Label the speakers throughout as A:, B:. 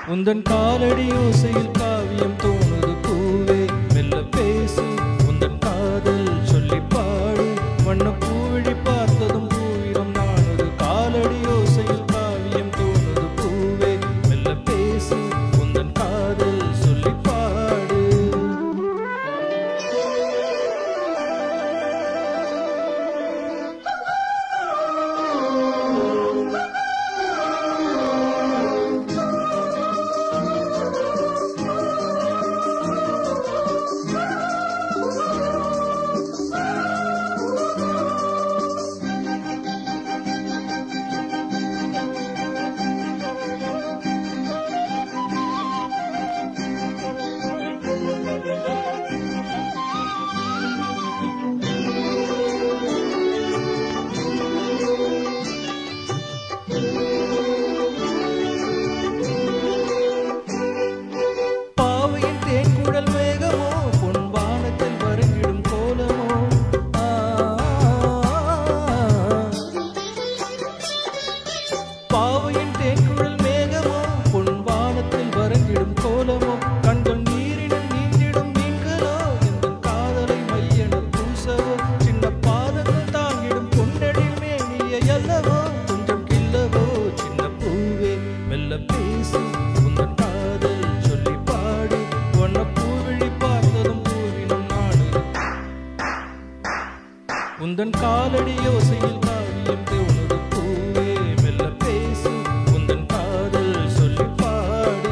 A: உந்தன் காலடி ஓசையில் காவியம் தோணுது பூவே மெல்ல பேசி உந்தன் காதல் சொல்லி பாடு வண்ண பூவிழி பார்த்ததும் பூவிரம் நாணுது காலடி ஓசையில் காவியம் தோணுது பூவே மெல்ல பேசி உந்தன் காதல் சொல்லி பாடு பாவையின் தேன்குழல் மேகமோ பொன் வானத்தில் வருகிடும் கோலமோ ஆ, பாவையின் தேன்குழல் மேகமோ பொன் வானத்தில் வருகிடும் கோலமோ கண்கள் நீரினில் நீந்திடும் மீன்களோ எங்கள் காதலை மையென பூசவோ சின்ன பாதங்கள் தாங்கிடும் பொன்னடி மேனியை அல்லவோ கொஞ்சம் கில்லவோ சின்ன பூவே மெல்ல பேசி உந்தன் காதல் சொல்லி பாடு ஒன்ன பூவிழி பார்த்ததும் பூவினம் நாடு உந்தன் காலடி யோசையில் காவியம் தேவனது பூவே மெல்ல பேசி உந்தன் காதல் சொல்லி பாடு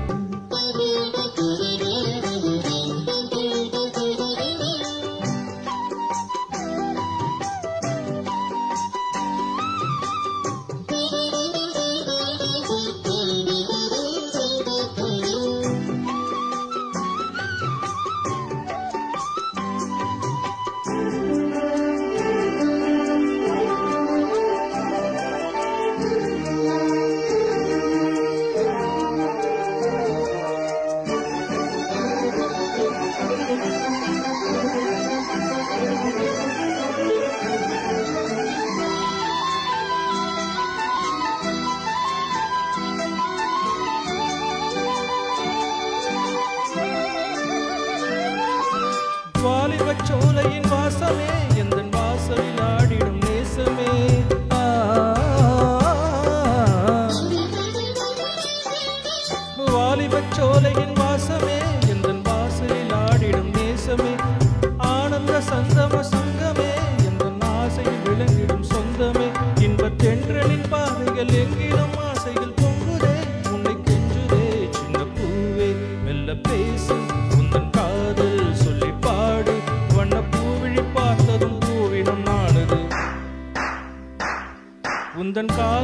A: வாலிபச் சோலையின் வாசமே எந்தன் வாசலில் ஆடிடும் நேசமே ஆ, வாலிபச் சோலையின் வாசமே எந்தன் வாசலில் ஆடிடும் நேசமே ஆனந்த சந்தம சங்கமே எந்தன் ஆசையில் விளங்கிடும் சொந்தமே இன்பத் தென்றலின் பாதைகள் எங்கிலும் ஆசைகள் பொங்குதே உன்னை கெஞ்சுதே சின்ன பூவே மெல்ல பேசி உந்தன் காதல் சொல்லி பாடு வண்ண பூவிழி பார்த்ததும் பூவினம் நாணுது உந்தன் கா